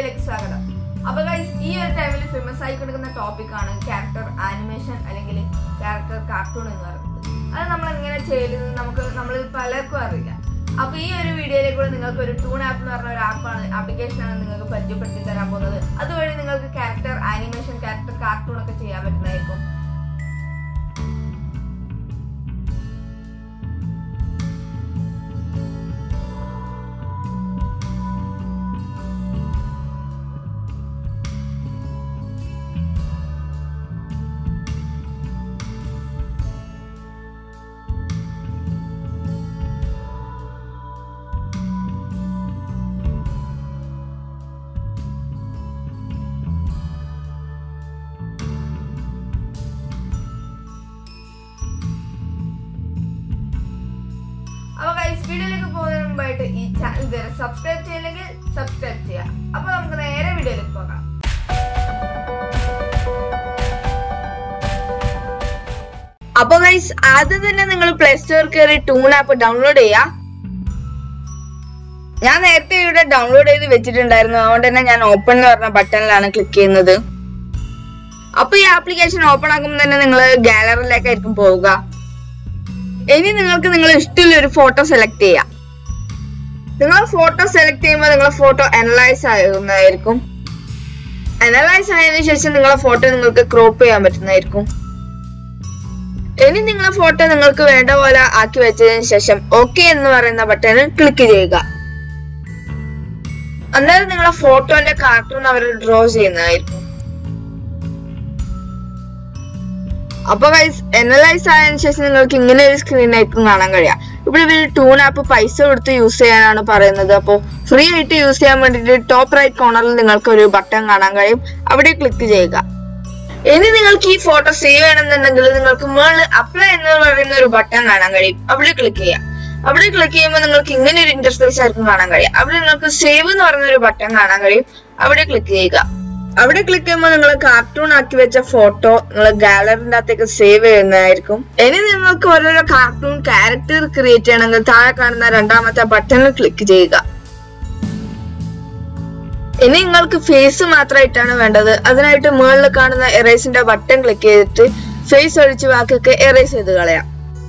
വീഡിയോയിലേക്ക് സ്വാഗതം അപ്പൊ ഗൈസ് ഈ ഒരു ടൈമിൽ ഫേമസ് ആയി കിടക്കുന്ന ടോപ്പിക് ആണ് ക്യാരക്ടർ ആനിമേഷൻ അല്ലെങ്കിൽ ക്യാരക്ടർ കാർട്ടൂൺ എന്ന് പറയുന്നത് അത് നമ്മൾ എങ്ങനെ ചെയ്യുന്നത് നമുക്ക് നമ്മൾ പലർക്കും അറിയില്ല അപ്പൊ ഈ ഒരു വീഡിയോയിലേക്ക് കൂടെ നിങ്ങൾക്ക് ഒരു ടൂൺ ആപ്പ് എന്ന് പറഞ്ഞ ഒരു ആപ്പാണ് ആപ്ലിക്കേഷൻ ആണ് നിങ്ങൾക്ക് പരിചയപ്പെടുത്തി തരാൻ പോകുന്നത് അതുവഴി നിങ്ങൾക്ക് ക്യാരക്ടർ ആനിമേഷൻ ക്യാരക്ടർ കാർട്ടൂൺ ഒക്കെ ചെയ്യാൻ പറ്റുന്നതായിരിക്കും അപ്പൊ ഗൈസ് വീഡിയോയിലേക്ക് പോകുന്നതിന് മുമ്പായിട്ട് ഈ ചാനൽ ഇതുവരെ സബ്സ്ക്രൈബ് ചെയ്യില്ലെങ്കിൽ സബ്സ്ക്രൈബ് ചെയ്യാം അപ്പൊ നമുക്ക് നേരെ വീഡിയോയിലേക്ക് പോകാം അപ്പൊ ഗൈസ് ആദ്യം തന്നെ നിങ്ങൾ പ്ലേ സ്റ്റോർ കയറി ടൂൺ ആപ്പ് ഡൗൺലോഡ് ചെയ്യാ ഞാൻ നേരത്തെ ഇവിടെ ഡൗൺലോഡ് ചെയ്ത് വെച്ചിട്ടുണ്ടായിരുന്നു അതുകൊണ്ട് തന്നെ ഞാൻ ഓപ്പൺ എന്ന് പറഞ്ഞ ബട്ടണിലാണ് ക്ലിക്ക് ചെയ്യുന്നത് അപ്പൊ ഈ ആപ്ലിക്കേഷൻ ഓപ്പൺ ആക്കുമ്പോൾ തന്നെ നിങ്ങൾ ഗാലറിയിലേക്കായിരിക്കും പോവുക ഇനി നിങ്ങൾക്ക് നിങ്ങൾ ഇഷ്ടമുള്ള ഒരു ഫോട്ടോ സെലക്ട് ചെയ്യാം നിങ്ങൾ ഫോട്ടോ സെലക്ട് ചെയ്യുമ്പോൾ നിങ്ങളെ ഫോട്ടോ അനലൈസ് ആകുന്നതായിരിക്കും അനലൈസ് ആയതിനു ശേഷം നിങ്ങളെ ഫോട്ടോ നിങ്ങൾക്ക് ക്രോപ്പ് ചെയ്യാൻ പറ്റുന്നതായിരിക്കും ഇനി നിങ്ങളെ ഫോട്ടോ നിങ്ങൾക്ക് വേണ്ട പോലെ ആക്കി വെച്ചതിന് ശേഷം ഓക്കെ എന്ന് പറയുന്ന ബട്ടണിൽ ക്ലിക്ക് ചെയ്യുക അന്നേരം നിങ്ങളെ ഫോട്ടോന്റെ കാർട്ടൂൺ അവർ ഡ്രോ ചെയ്യുന്നതായിരിക്കും അപ്പൊ ഗൈസ് അനലൈസ് ആയതിനു ശേഷം നിങ്ങൾക്ക് ഇങ്ങനെ ഒരു സ്ക്രീൻ ആയിരിക്കും കാണാൻ കഴിയാം ഇവിടെ ഇവർ ടൂൺ ആപ്പ് പൈസ കൊടുത്ത് യൂസ് ചെയ്യാനാണ് പറയുന്നത് അപ്പോൾ ഫ്രീ ആയിട്ട് യൂസ് ചെയ്യാൻ വേണ്ടിയിട്ട് ടോപ്പ് റൈറ്റ് കോർണറിൽ നിങ്ങൾക്ക് ഒരു ബട്ടൺ കാണാൻ കഴിയും അവിടെ ക്ലിക്ക് ചെയ്യുക ഇനി നിങ്ങൾക്ക് ഈ ഫോട്ടോ സേവ് ചെയ്യണമെന്നുണ്ടെങ്കിൽ നിങ്ങൾക്ക് മുകളിൽ അപ്ലൈ എന്ന് പറയുന്ന ഒരു ബട്ടൺ കാണാൻ കഴിയും അവിടെ ക്ലിക്ക് ചെയ്യാം അവിടെ ക്ലിക്ക് ചെയ്യുമ്പോൾ നിങ്ങൾക്ക് ഇങ്ങനെ ഒരു ഇന്റർഫേസ് ആയിരിക്കും കാണാൻ കഴിയും അവിടെ നിങ്ങൾക്ക് സേവ് എന്ന് പറയുന്ന ഒരു ബട്ടൺ കാണാൻ കഴിയും അവിടെ ക്ലിക്ക് ചെയ്യുക അവിടെ ക്ലിക്ക് ചെയ്യുമ്പോൾ നിങ്ങൾ കാർട്ടൂൺ ആക്കി വെച്ച ഫോട്ടോ നിങ്ങൾ ഗാലറിന്റെ അകത്തേക്ക് സേവ് ചെയ്യുന്നതായിരിക്കും ഇനി നിങ്ങൾക്ക് ഓരോരോ കാർട്ടൂൺ ക്യാരക്ടർ ക്രിയേറ്റ് ചെയ്യണമെങ്കിൽ താഴെ കാണുന്ന രണ്ടാമത്തെ ബട്ടണിൽ ക്ലിക്ക് ചെയ്യുക ഇനി നിങ്ങൾക്ക് ഫേസ് മാത്രമായിട്ടാണ് വേണ്ടത് അതിനായിട്ട് മുകളിൽ കാണുന്ന എറേസിന്റെ ബട്ടൺ ക്ലിക്ക് ചെയ്തിട്ട് ഫേസ് ഒഴിച്ച് ബാക്കിയൊക്കെ എറേസ് ചെയ്ത് കളയാം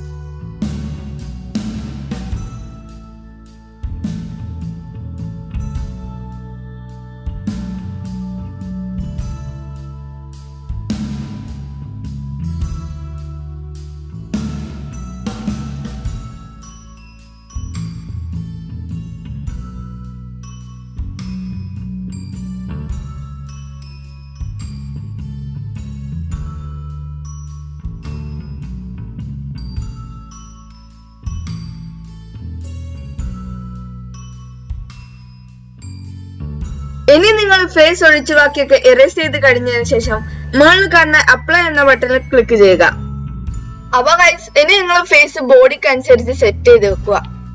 ഇനി നിങ്ങൾ ഫേസ് ഒഴിച്ചു ബാക്കിയൊക്കെ എറേസ് ചെയ്ത് കഴിഞ്ഞതിന് ശേഷം മുകളിൽ കാണുന്ന അപ്ലൈ എന്ന ബട്ടണിൽ ക്ലിക്ക് ചെയ്യുക അപ്പൊ ഗൈസ് ഇനി നിങ്ങൾ ഫേസ് ബോഡിക്ക് അനുസരിച്ച് സെറ്റ് ചെയ്ത് വെക്കുക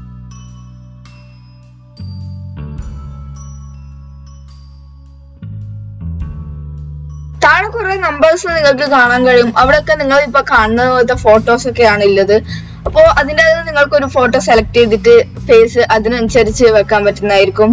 താഴെ കുറെ നമ്പേഴ്സ് നിങ്ങൾക്ക് കാണാൻ കഴിയും അവിടെയൊക്കെ നിങ്ങൾ ഇപ്പൊ കാണുന്ന പോലത്തെ ഫോട്ടോസ് ഒക്കെയാണ് ഉള്ളത് അപ്പോ അതിൻ്റെ അകത്ത് നിങ്ങൾക്ക് ഒരു ഫോട്ടോ സെലക്ട് ചെയ്തിട്ട് ഫേസ് അതിനനുസരിച്ച് വെക്കാൻ പറ്റുന്നതായിരിക്കും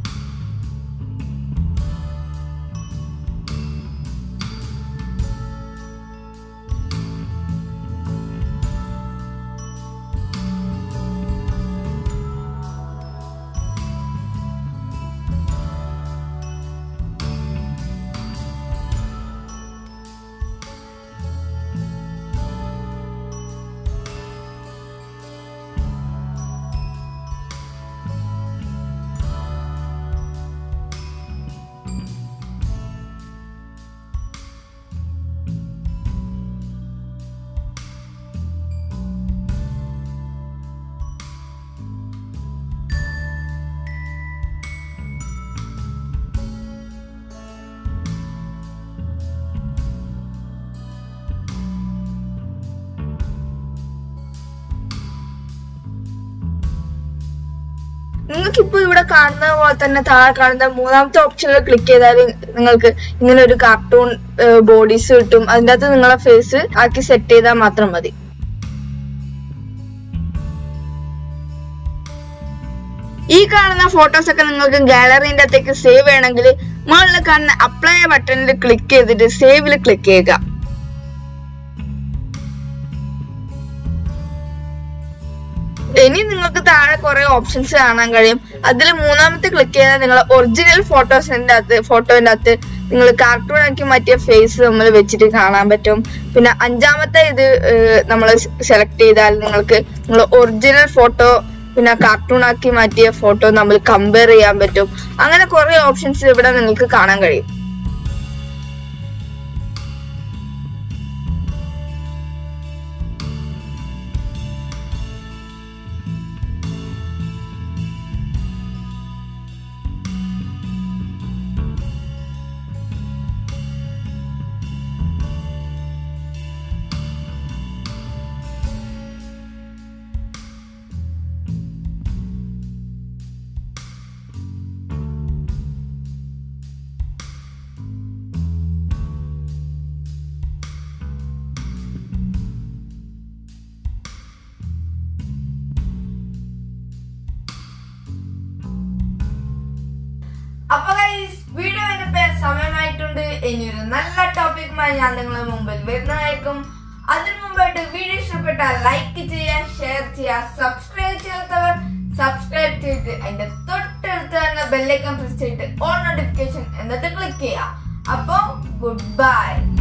നിങ്ങൾക്ക് ഇപ്പൊ ഇവിടെ കാണുന്ന പോലെ തന്നെ താഴെ കാണുന്ന മൂന്നാമത്തെ ഓപ്ഷനിൽ ക്ലിക്ക് ചെയ്താൽ നിങ്ങൾക്ക് ഇങ്ങനെ ഒരു കാർട്ടൂൺ ബോഡീസ് കിട്ടും അതിൻ്റെ അകത്ത് നിങ്ങളെ ഫേസ് ആക്കി സെറ്റ് ചെയ്താൽ മാത്രം മതി ഈ കാണുന്ന ഫോട്ടോസ് ഒക്കെ നിങ്ങൾക്ക് ഗാലറിന്റെ അകത്തേക്ക് സേവ് ചെയ്യണമെങ്കിൽ മുകളിൽ കാണുന്ന അപ്ലൈ ബട്ടണിൽ ക്ലിക്ക് ചെയ്തിട്ട് സേവിൽ ക്ലിക്ക് ചെയ്യുക ഇനി നിങ്ങൾക്ക് താഴെ കുറെ ഓപ്ഷൻസ് കാണാൻ കഴിയും അതിൽ മൂന്നാമത്തെ ക്ലിക്ക് ചെയ്താൽ നിങ്ങൾ ഒറിജിനൽ ഫോട്ടോസിന്റെ അകത്ത് ഫോട്ടോന്റെ അകത്ത് നിങ്ങൾ കാർട്ടൂൺ ആക്കി മാറ്റിയ ഫേസ് നമ്മൾ വെച്ചിട്ട് കാണാൻ പറ്റും പിന്നെ അഞ്ചാമത്തെ ഇത് നമ്മൾ സെലക്ട് ചെയ്താൽ നിങ്ങൾക്ക് നിങ്ങൾ ഒറിജിനൽ ഫോട്ടോ പിന്നെ കാർട്ടൂൺ ആക്കി മാറ്റിയ ഫോട്ടോ നമ്മൾ കമ്പയർ ചെയ്യാൻ പറ്റും അങ്ങനെ കുറെ ഓപ്ഷൻസ് ഇവിടെ നിങ്ങൾക്ക് കാണാൻ കഴിയും അപ്പൊ വീഡിയോ എന്റെ സമയമായിട്ടുണ്ട് ഇനി ഒരു നല്ല ടോപ്പിക്കുമായി ഞാൻ നിങ്ങളുടെ മുമ്പിൽ വരുന്നതായിരിക്കും അതിനു മുമ്പായിട്ട് വീഡിയോ ഇഷ്ടപ്പെട്ടാൽ ലൈക്ക് ചെയ്യുക ഷെയർ ചെയ്യുക സബ്സ്ക്രൈബ് ചെയ്യാത്തവർ സബ്സ്ക്രൈബ് ചെയ്ത് അതിന്റെ തൊട്ടടുത്ത് തന്നെ ബെല്ലൈക്കൺ പ്രസ് ചെയ്തിട്ട് ഓൺ നോട്ടിഫിക്കേഷൻ എന്നിട്ട് ക്ലിക്ക് ചെയ്യുക അപ്പൊ ഗുഡ് ബൈ